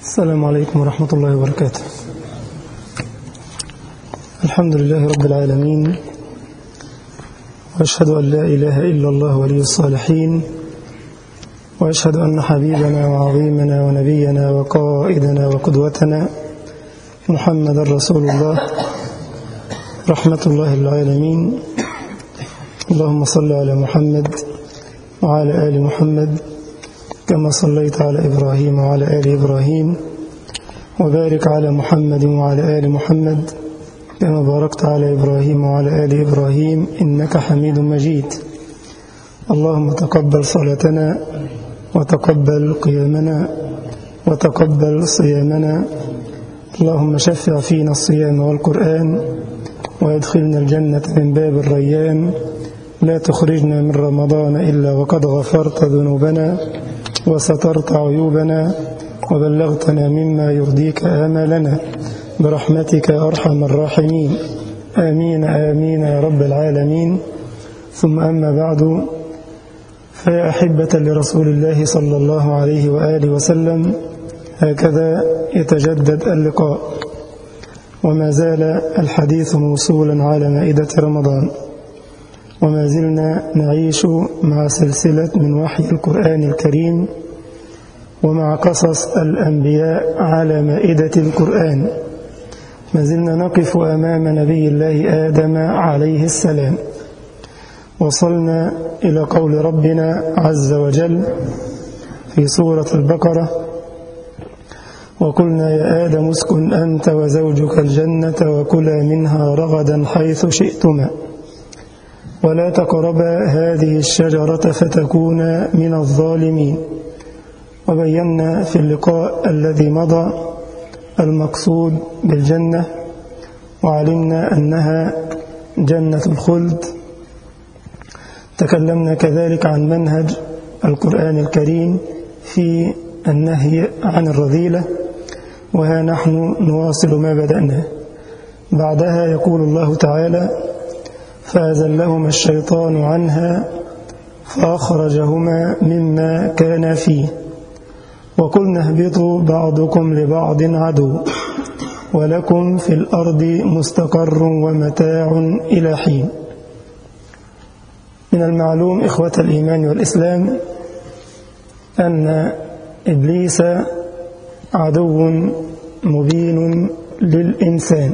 السلام عليكم ورحمة الله وبركاته الحمد لله رب العالمين وأشهد أن لا إله إلا الله ولي الصالحين وأشهد أن حبيبنا وعظيمنا ونبينا وقائدنا وقدوتنا محمد رسول الله رحمة الله للعالمين اللهم صل على محمد وعلى آل محمد كما صليت على إبراهيم وعلى آل إبراهيم وبارك على محمد وعلى آل محمد كما باركت على إبراهيم وعلى آل إبراهيم إنك حميد مجيد اللهم تقبل صلاتنا وتقبل قيامنا وتقبل صيامنا اللهم شفع فينا الصيام والقرآن وادخلنا الجنة من باب الريان لا تخرجنا من رمضان إلا وقد غفرت ذنوبنا وسترت عيوبنا وبلغتنا مما يرضيك آمالنا برحمتك يا أرحم الراحمين آمين آمين يا رب العالمين ثم أما بعد فيا أحبة لرسول الله صلى الله عليه وآله وسلم هكذا يتجدد اللقاء وما زال الحديث موصولا على مائدة رمضان وما زلنا نعيش مع سلسلة من وحي القرآن الكريم ومع قصص الأنبياء على مائدة القرآن ما زلنا نقف أمام نبي الله آدم عليه السلام وصلنا إلى قول ربنا عز وجل في سورة البقرة وقلنا يا آدم اسكن أنت وزوجك الجنة وكلا منها رغدا حيث شئتما ولا تقربا هذه الشجرة فتكونا من الظالمين وبينا في اللقاء الذي مضى المقصود بالجنة وعلمنا أنها جنة الخلد تكلمنا كذلك عن منهج القرآن الكريم في النهي عن الرذيلة وها نحن نواصل ما بدأنا بعدها يقول الله تعالى فأزلهما الشيطان عنها فأخرجهما مما كان فيه وقلنا اهبطوا بعضكم لبعض عدو ولكم في الأرض مستقر ومتاع إلى حين من المعلوم إخوة الإيمان والإسلام أن إبليس عدو مبين للإنسان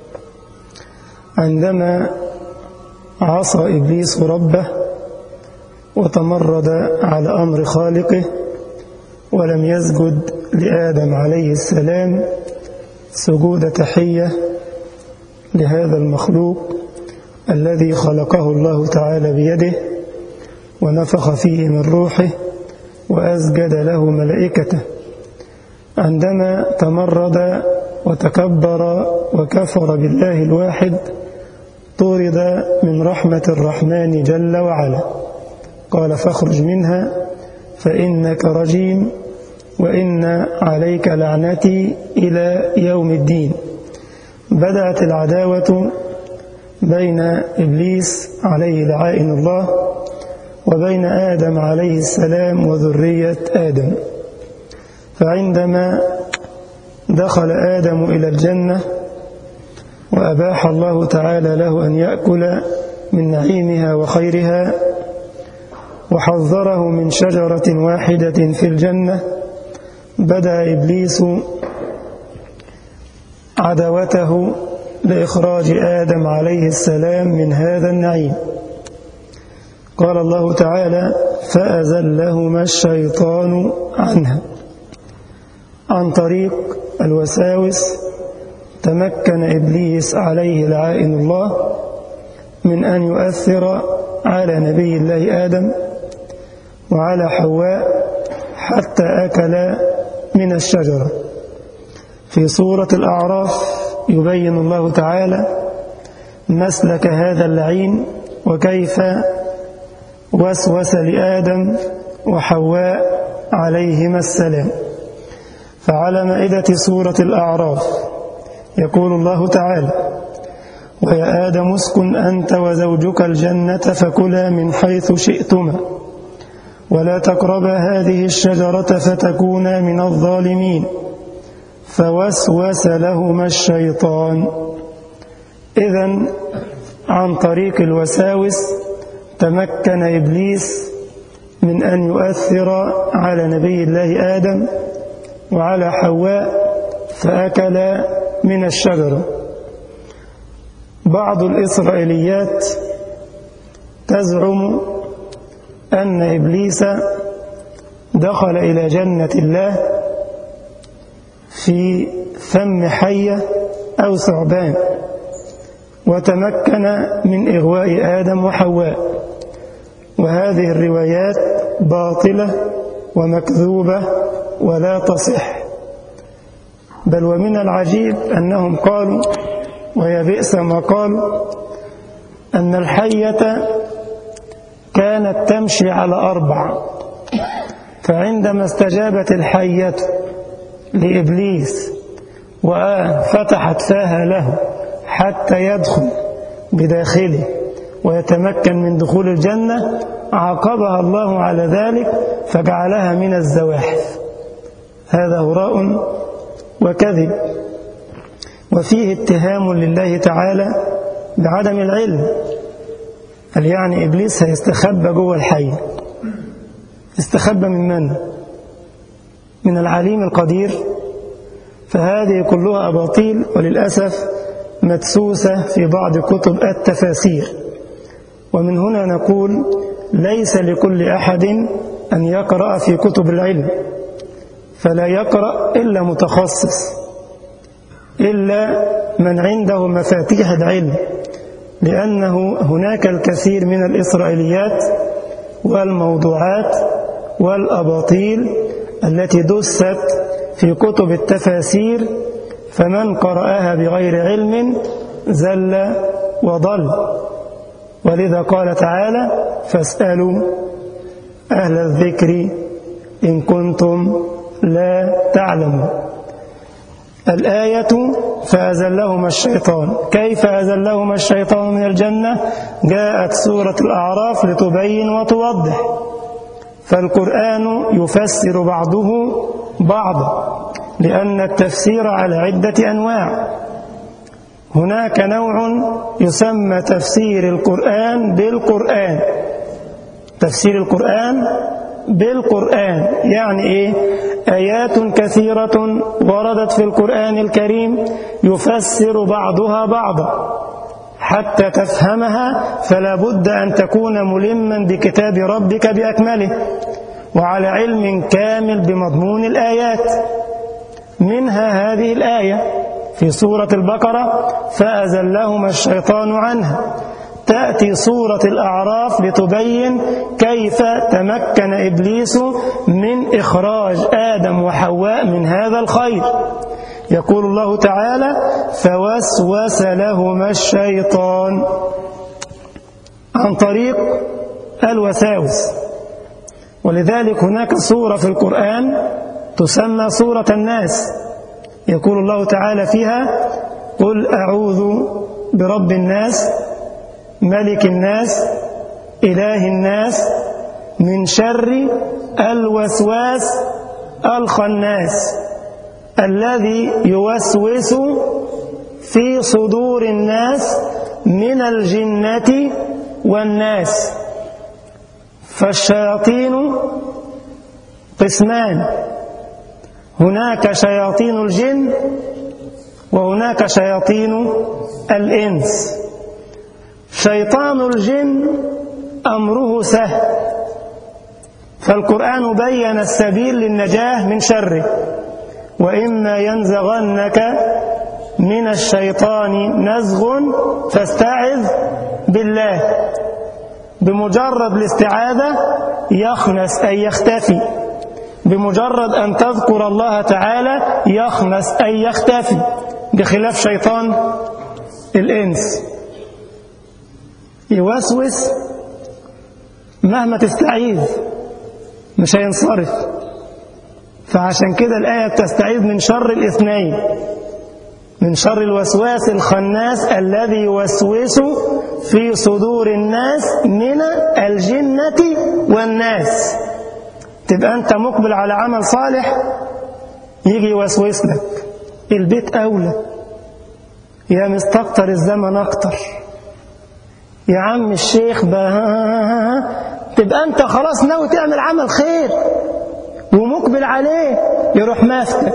عندما عصى إبليس ربه وتمرد على أمر خالقه ولم يسجد لآدم عليه السلام سجود تحية لهذا المخلوق الذي خلقه الله تعالى بيده ونفخ فيه من روحه وأسجد له ملائكته عندما تمرد وتكبر وكفر بالله الواحد طرد من رحمة الرحمن جل وعلا قال فاخرج منها فإنك رجيم وإن عليك لعنتي إلى يوم الدين بدأت العداوة بين إبليس عليه لعائن الله وبين آدم عليه السلام وذرية آدم فعندما دخل آدم إلى الجنة وأباح الله تعالى له أن يأكل من نعيمها وخيرها وحذره من شجرة واحدة في الجنة بدأ إبليس عداوته لإخراج آدم عليه السلام من هذا النعيم قال الله تعالى فأزلهما الشيطان عنها عن طريق الوساوس تمكن إبليس عليه لعائن الله من أن يؤثر على نبي الله آدم وعلى حواء حتى أكل من الشجرة في سورة الأعراف يبين الله تعالى مسلك هذا اللعين وكيف وسوس لآدم وحواء عليهما السلام فعلى مائدة سورة الأعراف يقول الله تعالى ويا آدم اسكن أنت وزوجك الجنة فكلا من حيث شئتما ولا تقربا هذه الشجرة فتكونا من الظالمين فوسوس لهما الشيطان إذا عن طريق الوساوس تمكن إبليس من أن يؤثر على نبي الله آدم وعلى حواء فأكل من الشجرة بعض الإسرائيليات تزعم أن إبليس دخل إلى جنة الله في فم حية أو ثعبان وتمكن من إغواء آدم وحواء وهذه الروايات باطلة ومكذوبة ولا تصح بل ومن العجيب أنهم قالوا ويا بئس ما قالوا أن الحية كانت تمشي على أربع فعندما استجابت الحية لإبليس وفتحت فاها له حتى يدخل بداخله ويتمكن من دخول الجنة عاقبها الله على ذلك فجعلها من الزواحف هذا هراء وكذب وفيه اتهام لله تعالى بعدم العلم قال يعني إبليس هيستخبى جوه الحي استخبى من من؟ من العليم القدير فهذه كلها أباطيل وللأسف مدسوسة في بعض كتب التفاسير ومن هنا نقول ليس لكل أحد أن يقرأ في كتب العلم فلا يقرأ إلا متخصص إلا من عنده مفاتيح العلم لأنه هناك الكثير من الإسرائيليات والموضوعات والأباطيل التي دست في كتب التفاسير فمن قرأها بغير علم زل وضل ولذا قال تعالى فاسألوا أهل الذكر إن كنتم لا تعلمون الآية فأزلهما الشيطان كيف أزلهما الشيطان من الجنة جاءت سورة الأعراف لتبين وتوضح فالقرآن يفسر بعضه بعضا لأن التفسير على عدة أنواع هناك نوع يسمى تفسير القرآن بالقرآن تفسير القرآن بالقرآن يعني إيه آيات كثيرة وردت في القرآن الكريم يفسر بعضها بعضا حتى تفهمها فلا بد أن تكون ملما بكتاب ربك بأكمله وعلى علم كامل بمضمون الآيات منها هذه الآية في سورة البقرة فأزلهما الشيطان عنها تأتي سورة الأعراف لتبين كيف تمكن إبليس من إخراج آدم وحواء من هذا الخير يقول الله تعالى فوسوس لهما الشيطان عن طريق الوساوس ولذلك هناك سورة في القرآن تسمى سورة الناس يقول الله تعالى فيها قل أعوذ برب الناس ملك الناس إله الناس من شر الوسواس الخناس الذي يوسوس في صدور الناس من الجنة والناس فالشياطين قسمان هناك شياطين الجن وهناك شياطين الإنس شيطان الجن أمره سهل فالقرآن بين السبيل للنجاة من شره وإما ينزغنك من الشيطان نزغ فاستعذ بالله بمجرد الاستعاذة يخنس أي يختفي بمجرد أن تذكر الله تعالى يخنس أي يختفي بخلاف شيطان الإنس يوسوس مهما تستعيذ مش هينصرف فعشان كده الآية بتستعيذ من شر الاثنين من شر الوسواس الخناس الذي يوسوس في صدور الناس من الجنة والناس تبقى أنت مقبل على عمل صالح يجي يوسوس لك البيت أولى يا مستكتر الزمن أكتر يا عم الشيخ بقى تبقى أنت خلاص ناوي تعمل عمل خير ومقبل عليه يروح ماسكك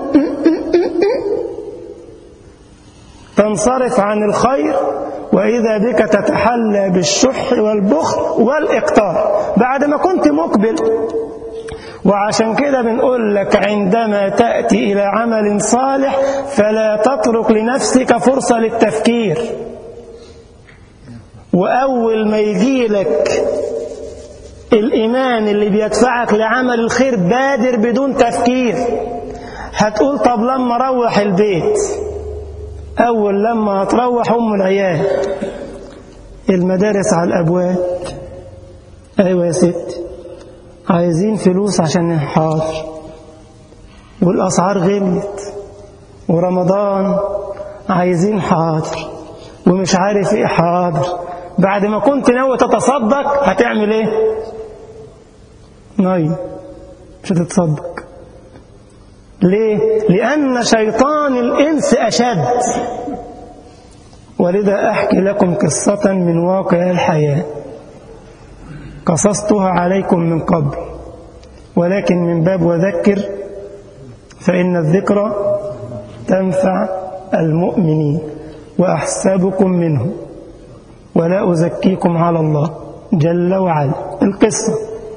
تنصرف عن الخير وإذا بك تتحلى بالشح والبخل والإقتار بعد ما كنت مقبل وعشان كده بنقول لك عندما تأتي إلى عمل صالح فلا تترك لنفسك فرصة للتفكير وأول ما يجي لك الإيمان اللي بيدفعك لعمل الخير بادر بدون تفكير هتقول طب لما أروح البيت أول لما هتروح أم العيال المدارس على الأبواب أيوة يا ست عايزين فلوس عشان نحاضر والأسعار غلت ورمضان عايزين حاضر ومش عارف ايه حاضر بعد ما كنت ناوي تتصدق هتعمل ايه ناي مش هتتصدق ليه لأن شيطان الإنس أشد ولذا أحكي لكم قصة من واقع الحياة قصصتها عليكم من قبل ولكن من باب وذكر فإن الذكرى تنفع المؤمنين وأحسابكم منه ولا أزكيكم على الله جل وعلا القصة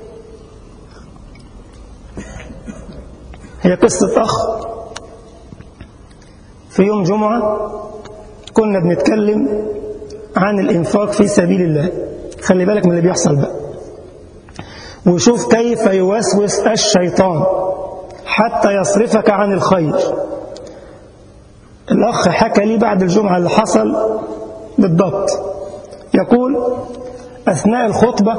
هي قصة أخ في يوم جمعة كنا بنتكلم عن الإنفاق في سبيل الله خلي بالك من اللي بيحصل بقى وشوف كيف يوسوس الشيطان حتى يصرفك عن الخير الأخ حكى لي بعد الجمعة اللي حصل بالضبط يقول أثناء الخطبة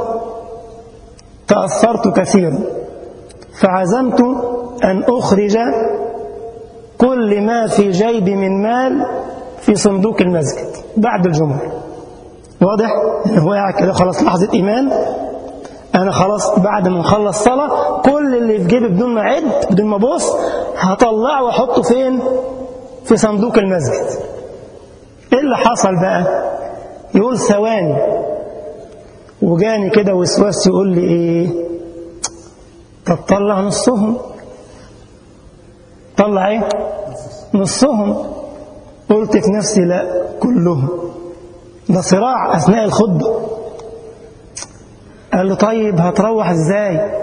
تأثرت كثيرا فعزمت أن أخرج كل ما في جيبي من مال في صندوق المسجد بعد الجمعة واضح؟ هو قاعد كده خلاص لحظة إيمان أنا خلاص بعد ما نخلص صلاة كل اللي في جيبي بدون ما أعد بدون ما أبص هطلعه وأحطه فين؟ في صندوق المسجد إيه اللي حصل بقى؟ يقول ثواني وجاني كده وسواس يقول لي إيه؟ طب طلع نصهم طلع إيه؟ نصهم قلت في نفسي لا كلهم ده صراع أثناء الخطبة قال له طيب هتروح ازاي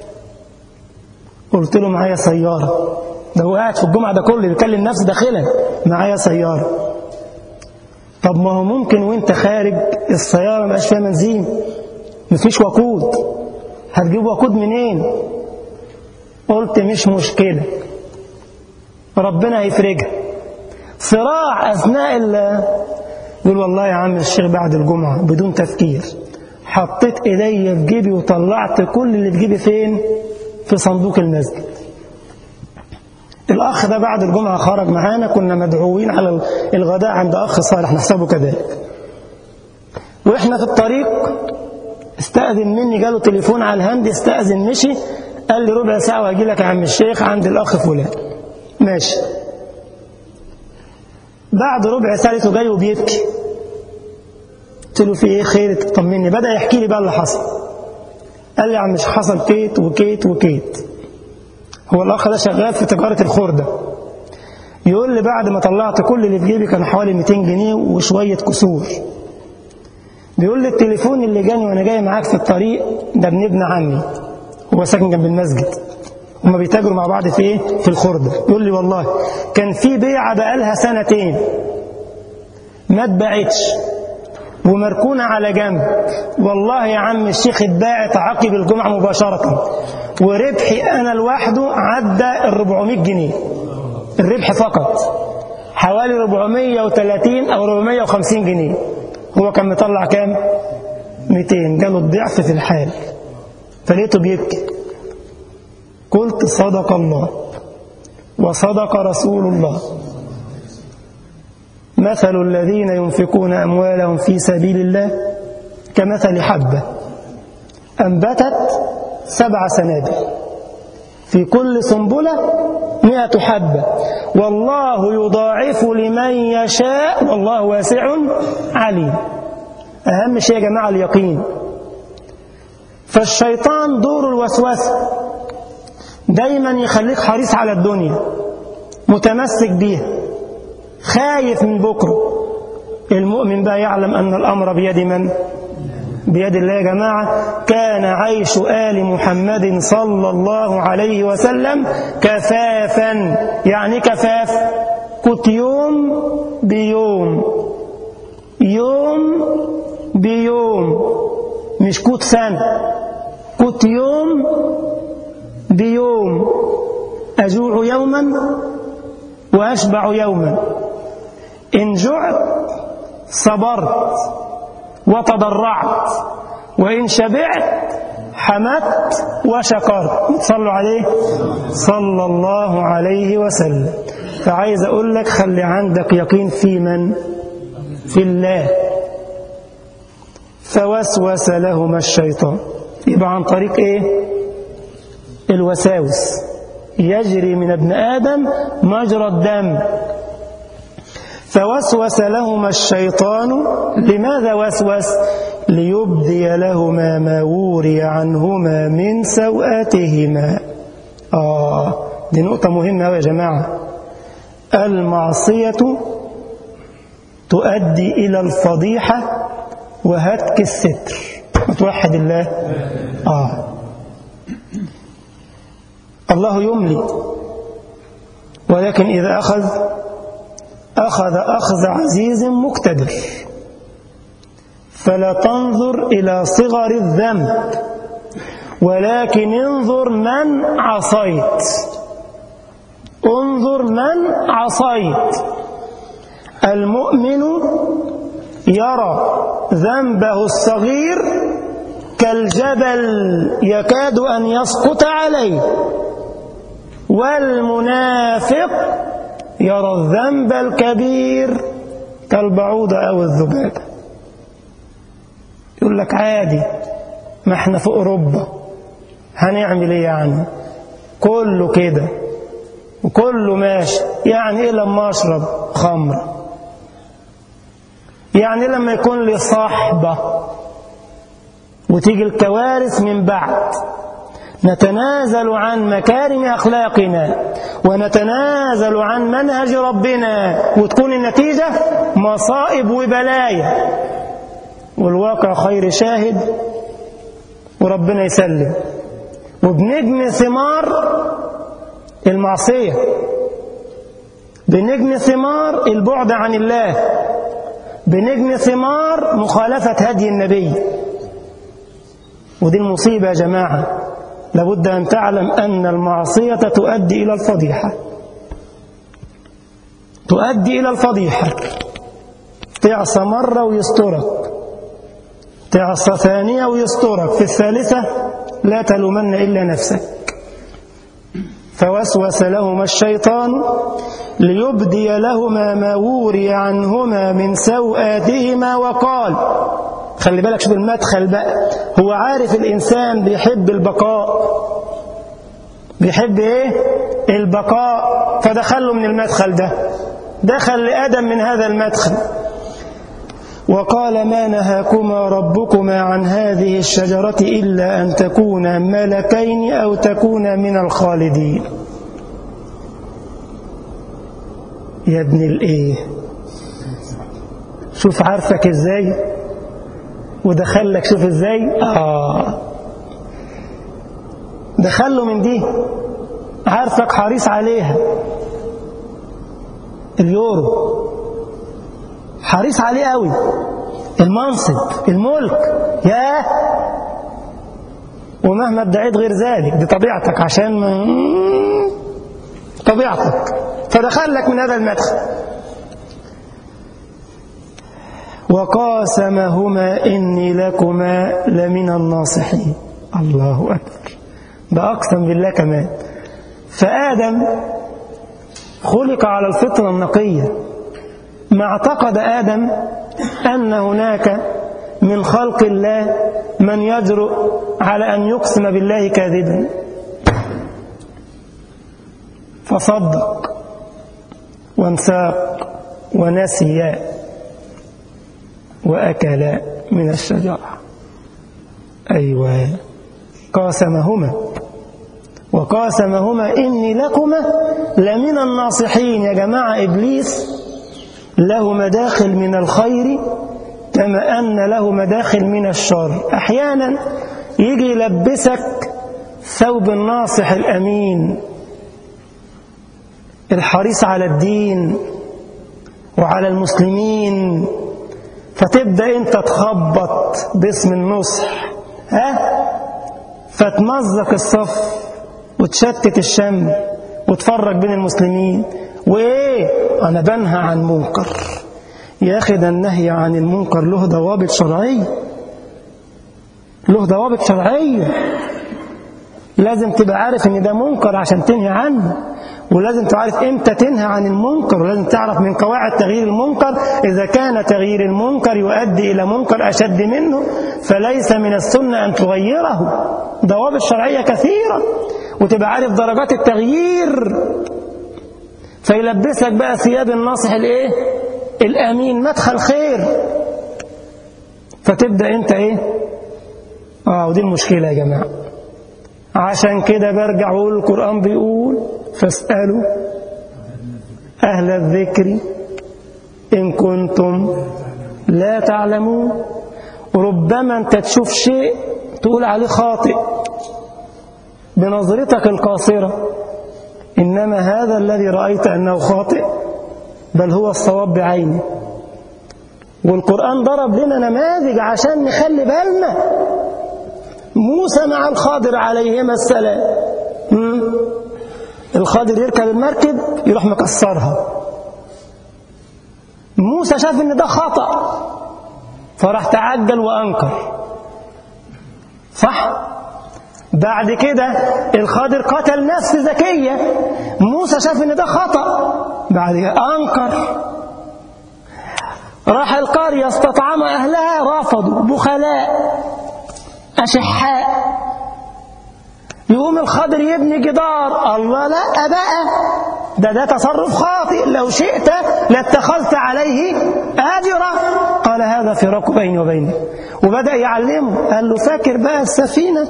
قلت له معايا سيارة ده هو قاعد في الجمعة ده كله بيكلم نفسه داخلا معايا سيارة طب ما هو ممكن وانت خارج السيارة مبقاش فيها بنزين مفيش وقود هتجيب وقود منين قلت مش مشكلة ربنا هيفرجها صراع أثناء ال يقول والله يا عم الشيخ بعد الجمعة بدون تفكير حطيت ايديا في جيبي وطلعت كل اللي في جيبي فين في صندوق المسجد الأخ ده بعد الجمعة خرج معانا كنا مدعوين على الغداء عند أخ صالح نحسبه كذلك وإحنا في الطريق استأذن مني جاله تليفون على الهند استأذن مشي قال لي ربع ساعة وهجي لك يا عم الشيخ عند الأخ فلان ماشي بعد ربع ساعة لقيته جاي وبيبكي قلت له في ايه خير تطمني بدأ يحكي لي بقى اللي حصل قال لي يا عم مش حصل كيت وكيت وكيت هو الأخ ده شغال في تجارة الخردة يقول لي بعد ما طلعت كل اللي في جيبي كان حوالي 200 جنيه وشوية كسور بيقول لي التليفون اللي جاني وانا جاي معاك في الطريق ده ابن ابن عمي هو ساكن جنب المسجد هما بيتاجروا مع بعض في ايه في الخردة يقول لي والله كان في بيعة بقالها سنتين ما اتباعتش ومركونة على جنب والله يا عم الشيخ اتباعت عقب الجمعة مباشرة وربحي أنا لوحده عدى ال 400 جنيه الربح فقط حوالي 430 أو 450 جنيه هو كان مطلع كام 200 جاله الضعف في الحال فلقيته بيبكي قلت صدق الله وصدق رسول الله مثل الذين ينفقون أموالهم في سبيل الله كمثل حبة أنبتت سبع سنابل في كل سنبلة مئة مئة حبة والله يضاعف لمن يشاء والله واسع عليم أهم شيء يا جماعة اليقين فالشيطان دور الوسوسة دايما يخليك حريص على الدنيا متمسك بيها خايف من بكرة المؤمن بقى يعلم أن الأمر بيد من؟ بيد الله يا جماعة كان عيش آل محمد صلى الله عليه وسلم كفافا يعني كفاف كنت يوم بيوم يوم بيوم مش كنت سنة كنت يوم بيوم أجوع يوما وأشبع يوما إن جعت صبرت وتضرعت وإن شبعت حمدت وشكرت صلوا عليه صلى الله عليه وسلم فعايز أقول لك خلي عندك يقين في من في الله فوسوس لهما الشيطان يبقى عن طريق ايه الوساوس يجري من ابن آدم مجرى الدم فوسوس لهما الشيطان لماذا وسوس ليبدي لهما ما وري عنهما من سوآتهما آه دي نقطة مهمة يا جماعة المعصية تؤدي إلى الفضيحة وهتك الستر وتوحد الله آه الله يملي ولكن إذا أخذ أخذ أخذ عزيز مقتدر فلا تنظر إلى صغر الذنب ولكن انظر من عصيت انظر من عصيت المؤمن يرى ذنبه الصغير كالجبل يكاد أن يسقط عليه والمنافق يرى الذنب الكبير كالبعوضة أو الذبابة يقول لك عادي ما احنا في أوروبا هنعمل ايه يعني كله كده وكله ماشي يعني ايه لما اشرب خمر يعني لما يكون لي صاحبة وتيجي الكوارث من بعد نتنازل عن مكارم أخلاقنا ونتنازل عن منهج ربنا وتكون النتيجة مصائب وبلايا والواقع خير شاهد وربنا يسلم وبنجني ثمار المعصية بنجني ثمار البعد عن الله بنجني ثمار مخالفة هدي النبي ودي المصيبة يا جماعة لابد أن تعلم أن المعصية تؤدي إلى الفضيحة تؤدي إلى الفضيحة تعصى مرة ويسترك تعصى ثانية ويسترك في الثالثة لا تلومن إلا نفسك فوسوس لهما الشيطان ليبدي لهما ما وري عنهما من سوآتهما وقال خلي بالك شوف المدخل بقى هو عارف الإنسان بيحب البقاء بيحب إيه البقاء فدخله من المدخل ده دخل لآدم من هذا المدخل وقال ما نهاكما ربكما عن هذه الشجرة إلا أن تكونا ملكين أو تكونا من الخالدين يا ابن الإيه شوف عارفك إزاي ودخلك شوف إزاي آه دخله من دي عارفك حريص عليها اليورو حريص عليه قوي المنصب الملك ياه ومهما ادعيت غير ذلك دي طبيعتك عشان ما طبيعتك فدخلك من هذا المدخل وقاسمهما إني لكما لمن الناصحين الله أكبر ده أقسم بالله كمان فآدم خلق على الفطرة النقية ما اعتقد آدم أن هناك من خلق الله من يجرؤ على أن يقسم بالله كاذبا فصدق وانساق ونسي وأكل من الشجرة أيوة قاسمهما وقاسمهما إني لكما لمن الناصحين يا جماعة إبليس له مداخل من الخير كما أن له مداخل من الشر أحيانا يجي يلبسك ثوب الناصح الأمين الحريص على الدين وعلى المسلمين فتبدأ أنت تخبط باسم النصح ها فتمزق الصف وتشتت الشمل وتفرق بين المسلمين وإيه أنا بنهى عن منكر يا أخي ده النهي عن المنكر له ضوابط شرعية له ضوابط شرعية لازم تبقى عارف ان ده منكر عشان تنهي عنه ولازم تعرف امتى تنهى عن المنكر ولازم تعرف من قواعد تغيير المنكر اذا كان تغيير المنكر يؤدي الى منكر اشد منه فليس من السنه ان تغيره ضوابط شرعيه كثيره وتبقى عارف درجات التغيير فيلبسك بقى ثياب الناصح الايه الامين مدخل خير فتبدا انت ايه اه ودي المشكله يا جماعه عشان كده برجع اقول القرآن بيقول فاسألوا أهل الذكر إن كنتم لا تعلمون ربما أنت تشوف شيء تقول عليه خاطئ بنظرتك القاصرة إنما هذا الذي رأيت أنه خاطئ بل هو الصواب بعينه والقرآن ضرب لنا نماذج عشان نخلي بالنا موسى مع الخضر عليهما السلام الخضر يركب المركب يروح مكسرها موسى شاف ان ده خطأ فراح تعجل وأنكر صح بعد كده الخضر قتل نفس ذكية موسى شاف ان ده خطأ بعد كده أنكر راح القرية استطعم أهلها رفضوا بخلاء أشحاء يقوم الخضر يبني جدار الله لا بقى ده ده تصرف خاطئ لو شئت لاتخذت عليه آجرا قال هذا فراق بيني وبينك وبدأ يعلمه قال له فاكر بقى السفينة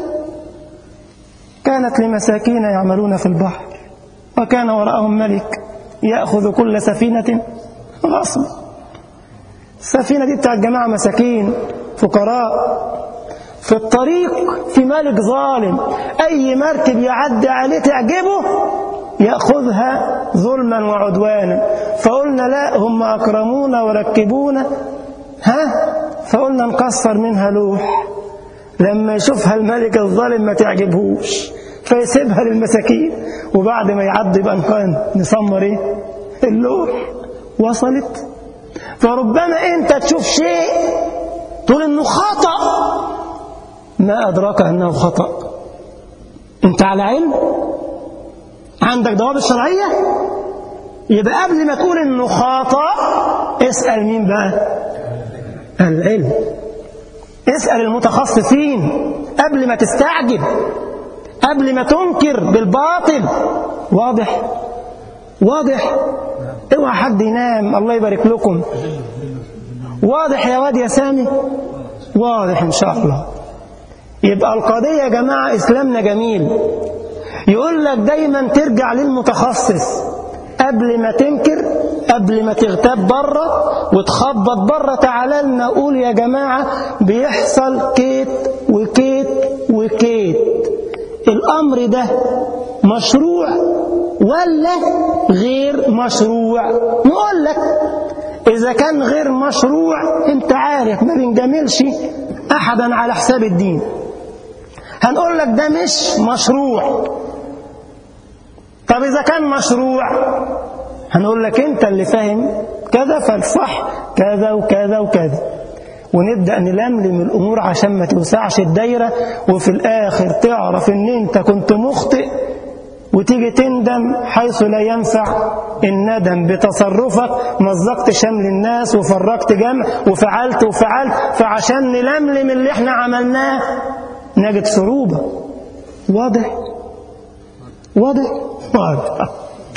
كانت لمساكين يعملون في البحر وكان وراءهم ملك يأخذ كل سفينة غصبا السفينة دي بتاعت جماعة مساكين فقراء في الطريق في ملك ظالم أي مركب يعدي عليه تعجبه يأخذها ظلما وعدوانا فقلنا لا هم أكرمونا وركبونا ها فقلنا نكسر منها لوح لما يشوفها الملك الظالم ما تعجبهوش فيسيبها للمساكين وبعد ما يعدي يبقى نسمر ايه اللوح وصلت فربما انت تشوف شيء تقول انه خطأ ما أدراك أنه خطأ أنت على علم عندك ضوابط شرعية يبقى قبل ما تقول أنه خطأ اسأل مين بقى العلم اسأل المتخصصين قبل ما تستعجب قبل ما تنكر بالباطل واضح واضح اوعى حد ينام الله يبارك لكم واضح يا واد يا سامي واضح ان شاء الله يبقى القضية يا جماعة إسلامنا جميل يقول لك دايما ترجع للمتخصص قبل ما تنكر قبل ما تغتاب بره وتخبط بره تعالى لنا قول يا جماعة بيحصل كيت وكيت وكيت الأمر ده مشروع ولا غير مشروع نقول لك إذا كان غير مشروع أنت عارف ما بنجاملش أحدا على حساب الدين هنقول لك ده مش مشروع طب إذا كان مشروع هنقول لك أنت اللي فاهم كذا فالصح كذا وكذا وكذا ونبدأ نلملم الأمور عشان ما توسعش الدايرة وفي الآخر تعرف أن أنت كنت مخطئ وتيجي تندم حيث لا ينفع الندم بتصرفك مزقت شمل الناس وفرقت جمع وفعلت وفعلت فعشان نلملم اللي احنا عملناه نجد صعوبة واضح واضح واضح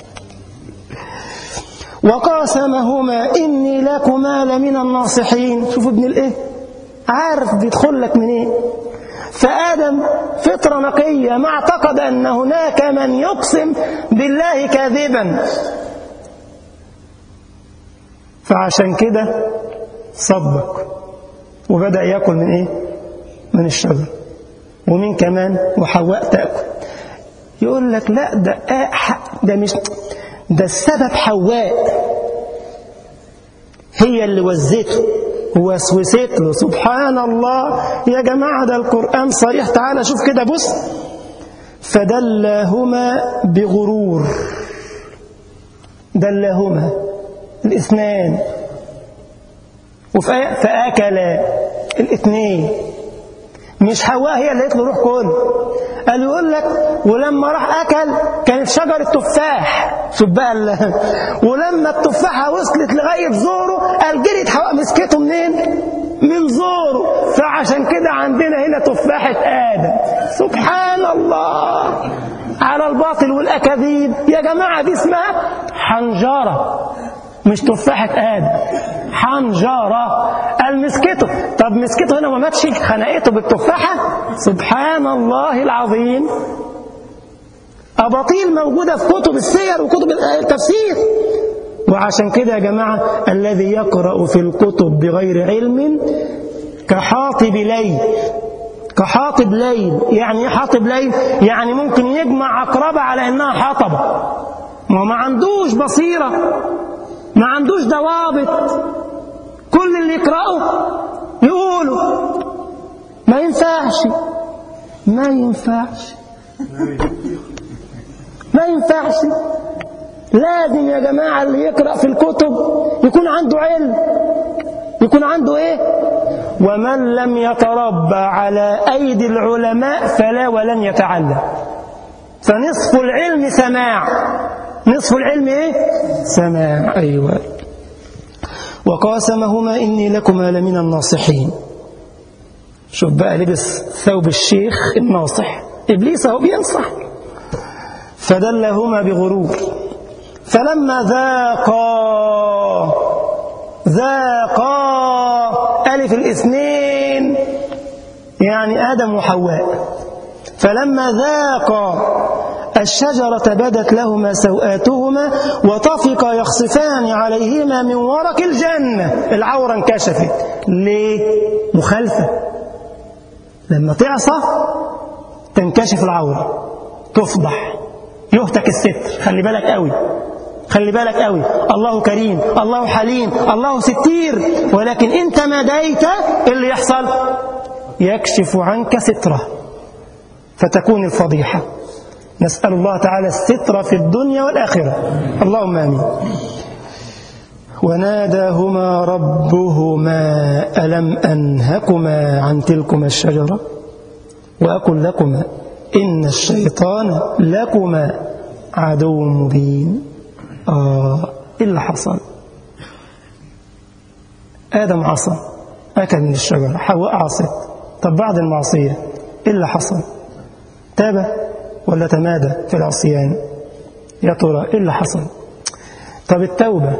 وقاسمهما إني لكما لمن الناصحين شوفوا ابن الإيه عارف بيدخل لك منين فآدم فطرة نقية ما اعتقد أن هناك من يقسم بالله كاذبا فعشان كده صدق وبدأ يأكل من إيه؟ من الشجر ومن كمان وحواء تأكل يقول لك لا ده ده مش ده السبب حواء هي اللي وزته ووسوست له سبحان الله يا جماعة ده القرآن صريح تعالى شوف كده بص فدلهما بغرور دلهما الاثنان وفي آية فأكلا الاثنين مش حواء هي اللي قالت له روح كل قال يقول لك ولما راح اكل كانت شجره تفاح شوف بقى ولما التفاحه وصلت لغايه زوره قال جريت حواء مسكته منين؟ من زوره فعشان كده عندنا هنا تفاحه ادم سبحان الله على الباطل والاكاذيب يا جماعه دي اسمها حنجره مش تفاحة آدم حنجرة قال مسكته طب مسكته هنا ما ماتش خنقته بالتفاحة سبحان الله العظيم أباطيل موجودة في كتب السير وكتب التفسير وعشان كده يا جماعة الذي يقرأ في الكتب بغير علم كحاطب ليل كحاطب ليل يعني ايه حاطب ليل يعني ممكن يجمع عقربة على انها حطبة ما ما عندوش بصيرة ما عندوش ضوابط كل اللي يقرأه يقولوا ما ينفعش ما ينفعش ما ينفعش لازم يا جماعة اللي يقرأ في الكتب يكون عنده علم يكون عنده ايه ومن لم يتربى على أيدي العلماء فلا ولن يتعلم فنصف العلم سماع نصف العلم ايه سماع ايوه وقاسمهما اني لكما لمن الناصحين شوف بقى لبس ثوب الشيخ الناصح ابليس اهو بينصح فدلهما بغرور فلما ذاقا ذاقا الف الاثنين يعني ادم وحواء فلما ذاقا الشجرة بدت لهما سوآتهما وطفقا يخصفان عليهما من ورق الجنة العورة انكشفت ليه؟ مخالفة لما تعصى تنكشف العورة تفضح يهتك الستر خلي بالك قوي خلي بالك قوي الله كريم الله حليم الله ستير ولكن انت ما دايت اللي يحصل يكشف عنك ستره فتكون الفضيحه نسأل الله تعالى الستر في الدنيا والآخرة اللهم آمين وناداهما ربهما ألم أنهكما عن تلكما الشجرة وأقل لكما إن الشيطان لكما عدو مبين آه إيه اللي حصل آدم عصى أكل من الشجرة حواء عصت طب بعد المعصية إيه اللي حصل تاب ولا تمادى في العصيان يا ترى ايه اللي حصل طب التوبة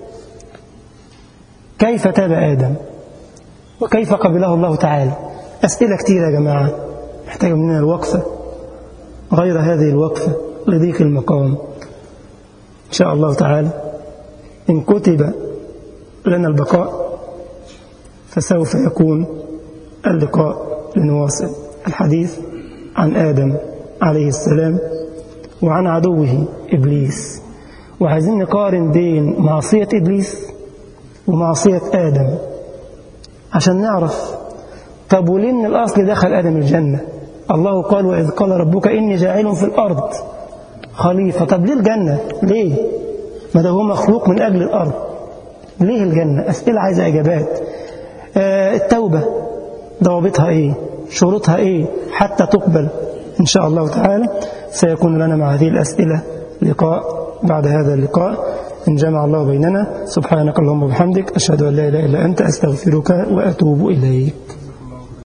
كيف تاب آدم وكيف قبله الله تعالى أسئلة كتيرة يا جماعة محتاجة مننا الوقفة غير هذه الوقفة لضيق المقام إن شاء الله تعالى إن كتب لنا البقاء فسوف يكون اللقاء لنواصل الحديث عن آدم عليه السلام وعن عدوه إبليس وعايزين نقارن بين معصية إبليس ومعصية آدم عشان نعرف طب وليه من الأصل دخل آدم الجنة الله قال وإذ قال ربك إني جاعل في الأرض خليفة طب ليه الجنة ليه ما ده هو مخلوق من أجل الأرض ليه الجنة أسئلة عايزة إجابات آه التوبة ضوابطها إيه شروطها إيه حتى تقبل إن شاء الله تعالى سيكون لنا مع هذه الأسئلة لقاء بعد هذا اللقاء إن جمع الله بيننا سبحانك اللهم وبحمدك أشهد أن لا إله إلا أنت أستغفرك وأتوب إليك